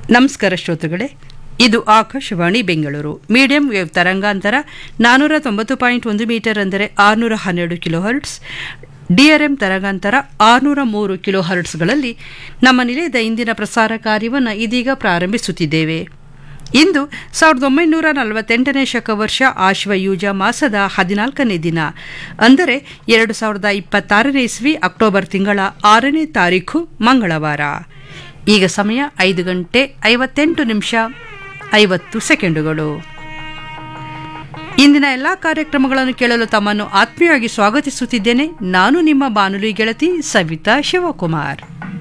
ನಮಸ್ಕಾರ ಶ್ರೋತೃಗಳೇ ಇದು ಆಕಾಶವಾಣಿ ಬೆಂಗಳೂರು ಮೀಡಿಯಂ ವೇವ್ ತರಂಗಾಂತರ ನಾನ್ನೂರ ತೊಂಬತ್ತು ಪಾಯಿಂಟ್ ಒಂದು ಮೀಟರ್ ಅಂದರೆ ಆರುನೂರ ಹನ್ನೆರಡು ಕಿಲೋ ಹರ್ಟ್ಸ್ ಡಿಆರ್ಎಂ ತರಂಗಾಂತರ ಆರುನೂರ ಮೂರು ಕಿಲೋ ಹರ್ಟ್ಸ್ಗಳಲ್ಲಿ ನಮ್ಮ ನಿಲಯದ ಇಂದಿನ ಪ್ರಸಾರ ಕಾರ್ಯವನ್ನು ಇದೀಗ ಪ್ರಾರಂಭಿಸುತ್ತಿದ್ದೇವೆ ಇಂದು ಸಾವಿರದ ಒಂಬೈನೂರ ನಲವತ್ತೆಂಟನೇ ಶಕವರ್ಷ ಆಶ್ವಯೂಜ ಮಾಸದ ಹದಿನಾಲ್ಕನೇ ದಿನ ಅಂದರೆ ಎರಡು ಸಾವಿರದ ಇಪ್ಪತ್ತಾರನೇ ಇಸ್ವಿ ಅಕ್ಟೋಬರ್ ತಿಂಗಳ ಆರನೇ ತಾರೀಖು ಮಂಗಳವಾರ ಈಗ ಸಮಯ ಐದು ಗಂಟೆ ಐವತ್ತೆಂಟು ನಿಮಿಷ ಐವತ್ತು ಸೆಕೆಂಡುಗಳು ಇಂದಿನ ಎಲ್ಲ ಕಾರ್ಯಕ್ರಮಗಳನ್ನು ಕೇಳಲು ತಮ್ಮನ್ನು ಆತ್ಮೀಯವಾಗಿ ಸ್ವಾಗತಿಸುತ್ತಿದ್ದೇನೆ ನಾನು ನಿಮ್ಮ ಬಾನುಲಿ ಗೆಳತಿ ಸವಿತಾ ಶಿವಕುಮಾರ್